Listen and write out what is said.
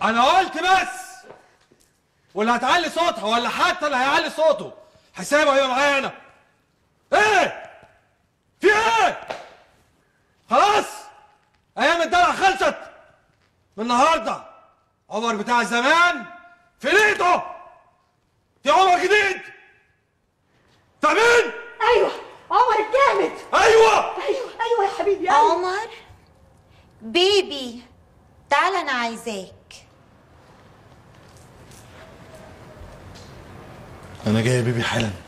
انا قلت بس واللي هتعلي صوتها ولا حتى اللي هيعلي صوته حسابه هيبقى معايا انا ايه في ايه خلاص ايام الدلع خلصت من النهارده عمر بتاع زمان في ليته في عمر جديد فاهمين ايوه عمر الجامد ايوه ايوه ايوه يا حبيبي أيوة. عمر بيبي تعال انا عايزاك انا جاي يا بيبي حالا